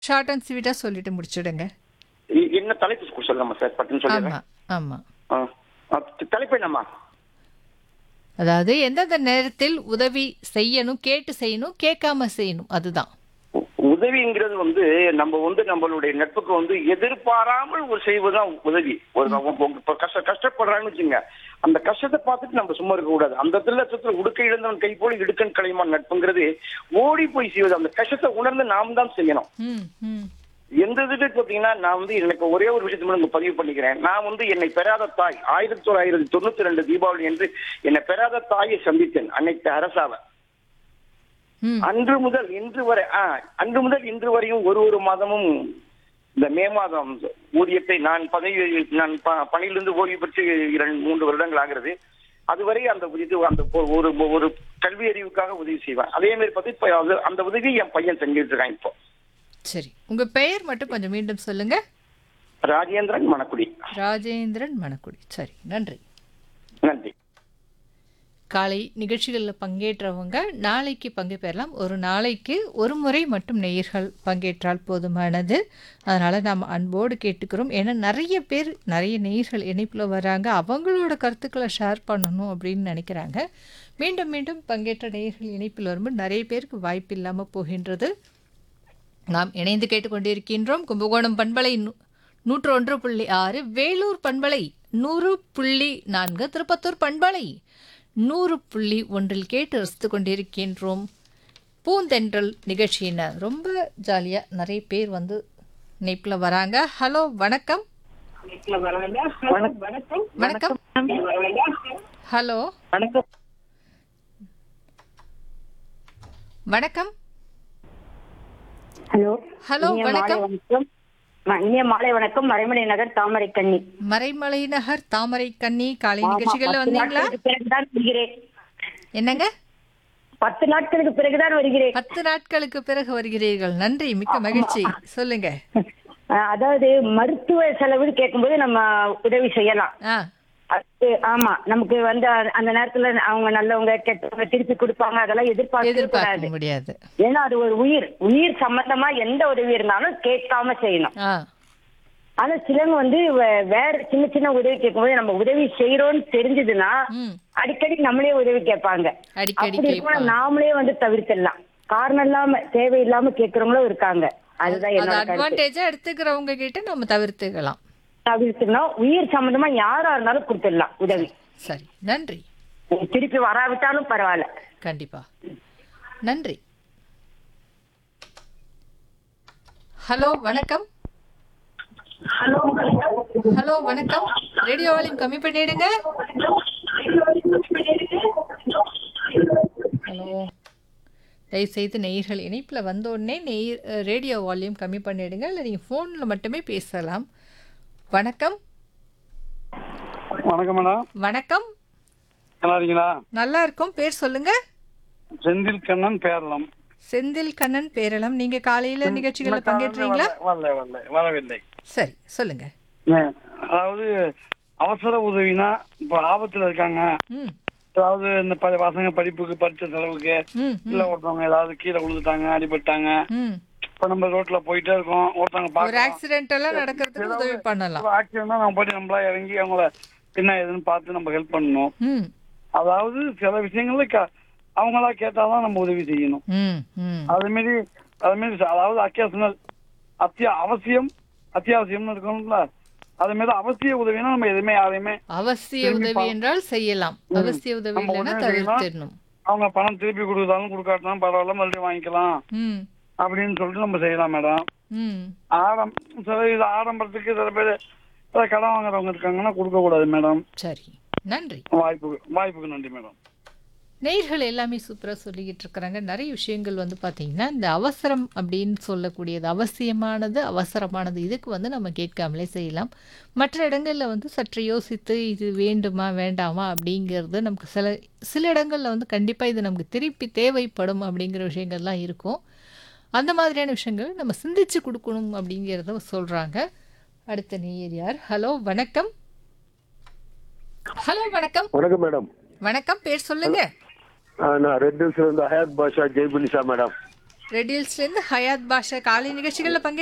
Short and ஸ்வீட்டாக சொல்லிட்டு முடிச்சிடுங்க இ- என்ன தலைப்பு சொல்லலாமா சார் பட்டுன்னு சொல்லிடுறேன் ஆமாம் ஆமாம் ஆ. ஆ, தலைப்பு என்னம்மா அதாவது எந்தெந்த நேரத்தில் உதவி செய்யணும் கேட்டு செய்யணும் கேட்காம செய்யணும் அதுதான் உ- உதவிங்கிறது வந்து நம்ம வந்து நம்மளுடைய நட்புக்கு வந்து எதிர்பாராமல் ஒரு செய்வதுதான் உதவி ஒரு அவங்க இப்ப கஷ்ட கஷ்டப்படுறாங்கன்னு வச்சுங்க அந்த கஷ்டத்தை பார்த்துட்டு நம்ம சும்மா இருக்க கூடாது அந்த தில்லத்துல உடுக்க இழந்தவன் கை போல இடுக்கன் கலைமான் நட்புங்கிறது ஓடி போய் செய்வது அந்த கஷ்டத்தை உணர்ந்து நாம் தான் செய்யணும் ம் ம் எந்த இதுக்கு பாத்தீங்கன்னா நான் வந்து எனக்கு ஒரே ஒரு விஷயத்தை மட்டும் உங்க பதிவு பண்ணிக்கிறேன் நான் வந்து என்னை பெறாத தாய் ஆயிரத்தி தொள்ளாயிரத்தி தொண்ணூத்தி ரெண்டு தீபாவளி என்று என்னை பெறாத தாயை சந்தித்தேன் அன்னைக்கு அரசாவை ம் அன்று முதல் இன்று வரை ஆ, அன்று முதல் இன்று வரையும் ஒரு ஒரு மாதமும் இந்த மே மாதம் ஊதியத்தை நான் பதவி நான் ப- பணியிலிருந்து ஓய்வு பெற்று இரண்டு மூன்று வருடங்கள் ஆகிறது அதுவரை அந்த இது அந்த ஒ- ஒரு ஒரு கல்வி அறிவுக்காக உதவி செய்வேன் அதே மாதிரி பார்த்து இப்ப அது- அந்த உதவி என் பையன் செஞ்சுட்டு இருக்கான் இப்போ சரி உங்க பெயர் மட்டும் கொஞ்சம் மீண்டும் சொல்லுங்க ராஜேந்திரன் மணக்குடி ராஜேந்திரன் மணக்குடி சரி நன்றி நன்றி காலை நிகழ்ச்சிகளில் பங்கேற்றவங்க நாளைக்கு பங்கு பெறலாம் ஒரு நாளைக்கு ஒரு முறை மட்டும் நேயர்கள் பங்கேற்றால் போதுமானது அதனால் நாம் அன்போடு கேட்டுக்கிறோம் ஏன்னா நிறைய பேர் நிறைய நேயர்கள் இணைப்பில் வராங்க அவங்களோட கருத்துக்களை ஷேர் பண்ணணும் அப்படின்னு நினைக்கிறாங்க மீண்டும் மீண்டும் பங்கேற்ற நேயர்கள் இணைப்பில் வரும்போது நிறைய பேருக்கு வாய்ப்பு இல்லாமல் போகின்றது நாம் இணைந்து கேட்டுக்கொண்டிருக்கின்றோம் கும்பகோணம் பண்பலை நூ- நூற்று ஒன்று புள்ளி ஆறு வேலூர் பண்பலை நூறு புள்ளி நான்கு திருப்பத்தூர் பண்பலை நூறு புள்ளி ஒன்றில் கேட்டு ரசித்து கொண்டிருக்கின்றோம் பூந்தென்றல் நிகழ்ச்சியினர் ரொம்ப ஜாலியாக நிறைய பேர் வந்து இணைப்பில் வராங்க ஹலோ வணக்கம் வணக்கம் ஹலோ வணக்கம் வணக்கம் ஹலோ ஹலோ இனிய மாலை வணக்கம் வணக்கம் ம- இனிய மாலை வணக்கம் மறைமலை நகர் தாமரை கண்ணி மறைமலை நகர் தாமரை கண்ணி காலை நிகழ்ச்சிகளில் வந்தீங்களா பிறகுதான் வருகிறேன் என்னங்க பத்து நாட்களுக்கு பிறகுதான் வருகிறேன் பத்து நாட்களுக்கு பிறகு வருகிறீர்கள் நன்றி மிக்க மகிழ்ச்சி சொல்லுங்க அஹ், அதாவது மருத்துவ செலவுன்னு கேட்கும்போது நம்ம உதவி செய்யலாம் ஆ அது ஆமா நமக்கு வந்து அ- அந்த நேரத்துல அவங்க நல்லவங்க கெட்டவங்க திருப்பி கொடுப்பாங்க அதெல்லாம் எதிர்பார்க்க கூடாது எதிர்பார்க்க முடியாது ஏன்னா அது ஒரு உயிர் உயிர் சம்பந்தமா எந்த உதவி இருந்தாலும் கேட்காம செய்யணும் ஆ ஆனா சிலவங்க வந்து வே- வேற சின்ன சின்ன உதவி கேட்கும்போது நம்ம உதவி செய்யறோம்னு தெரிஞ்சதுன்னா ம் அடிக்கடி நம்மளே உதவி கேட்பாங்க அடிக்கடி அப்படி இருக்கும்போது கேட்பாங்க நாமளே வந்து தவிர்த்திடலாம் காரணம் இல்லாம தேவையில்லாம கேட்கறவங்களும் இருக்காங்க அதுதான் அது என்னோட கருத்து அட்வான்டேஜா எடுத்துக்கிறவங்க கிட்ட நம்ம தவிர்த்துக்கலாம் தவிர்த்துனா உயிர் சம்பந்தமா யாரா இருந்தாலும் கொடுத்துடலாம் உதவி சரி நன்றி திருப்பி வராவிட்டாலும் பரவாயில்ல கண்டிப்பா நன்றி ஹலோ வணக்கம் ஹலோ வணக்கம் ரேடியோ வால்யூம் கம்மி பண்ணிடுங்க ஹலோ தயவுசெய்து நேயர்கள் இணைப்பில் வந்த உடனே நெய் ரேடியோ வால்யூம் கம்மி பண்ணிடுங்க இல்லை நீங்கள் ஃபோனில் மட்டுமே பேசலாம் வணக்கம் வணக்கம் மேடம் வணக்கம் நல்லா இருக்கீங்களா நல்லா இருக்கும் பேர் சொல்லுங்க செந்தில் கண்ணன் பேரளம் செந்தில் கண்ணன் பேரளம் நீங்க காலையில நிகழ்ச்சிகளில் பங்கேற்றீங்களா வரல வரல வரவில்லை சரி சொல்லுங்க ஏன், அதாவது அவசர உதவினா இப்போ ஆபத்துல இருக்காங்க ம் அதாவது இந்த ப- பசங்க படிப்புக்கு படிச்ச செலவுக்கு ம் இல்ல ஒருத்தவங்க ஏதாவது கீழே விழுந்துட்டாங்க அடிபட்டாங்க ம் இப்ப நம்ம ரோட்ல போயிட்டே இருக்கோம் ஒருத்தவங்க ஒரு பாக்குறோம் ஆக்சிடென்ட் எல்லாம் நடக்கிறதுக்கு உதவி பண்ணலாம் ஆக்சிடென்ட்னா நம்ம போயிட்டு நம்மளா இறங்கி அவங்கள என்ன ஏதுன்னு பார்த்து நம்ம ஹெல்ப் பண்ணணும் ம் அதாவது சில விஷயங்கள்ல க- அவங்களா கேட்டாதான் நம்ம உதவி செய்யணும் ம் ம் அது மாரி அது மாரி ச- அதாவது அக்கேஷனல் அத்தியா அவசியம் அத்தியாவசியம்னு இருக்கணும்ல அது மாரி அவசிய உதவினா நம்ம எதுவுமே யாரையுமே அவசிய உதவி என்றால் செய்யலாம் அவசிய உதவி நம்ம இல்லைன்னா உடனே செய்யலாம். தவிர்த்திடணும் அவங்க பணம் திருப்பி கொடுத்தாலும் கொடுக்காட்டாலும் பரவாயில்ல மறுபடியும் வாங்கிக்கலாம் ம் அப்படின்னு சொல்லிட்டு நம்ம செய்யலாம் மேடம் ம் ஆடம் சில இது ஆடம்பரத்துக்கு சில பேர் ஏதாவது கடன் வாங்குறவங்க இருக்காங்கன்னா கொடுக்க கூடாது மேடம் சரி நன்றி வாய்ப்புக்கு வாய்ப்புக்கு நன்றி மேடம் நேயர்கள் எல்லாமே சூப்பராக சொல்லிக்கிட்டு இருக்கிறாங்க நிறைய விஷயங்கள் வந்து பார்த்திங்கன்னா இந்த அவசரம் அப்படின்னு சொல்லக்கூடியது அவசியமானது அவசரமானது இதுக்கு வந்து நம்ம கேட்காமலே செய்யலாம் மற்ற இடங்களில் வந்து சற்று யோசித்து இது வேண்டுமா வேண்டாமா அப்படிங்கிறது நமக்கு சில சில இடங்களில் வந்து கண்டிப்பாக இது நமக்கு திருப்பி தேவைப்படும் அப்படிங்கிற விஷயங்கள்லாம் இருக்கும் அந்த மாதிரியான விஷயங்கள் நம்ம சிந்திச்சு கொடுக்கணும் அப்படிங்கிறத சொல்கிறாங்க அடுத்த நேயர் யார் ஹலோ வணக்கம் ஹலோ வணக்கம் வணக்கம் மேடம் வணக்கம் பேர் சொல்லுங்க ஆ, நான் ரெட் ஹில்ஸ்ல இருந்து ஹயாத் பாஷா ஜெய்புனிஷா மேடம் ரெடில்ஸ்லேருந்து ஹயாத் பாஷா காலை நிகழ்ச்சிகளில் பங்கே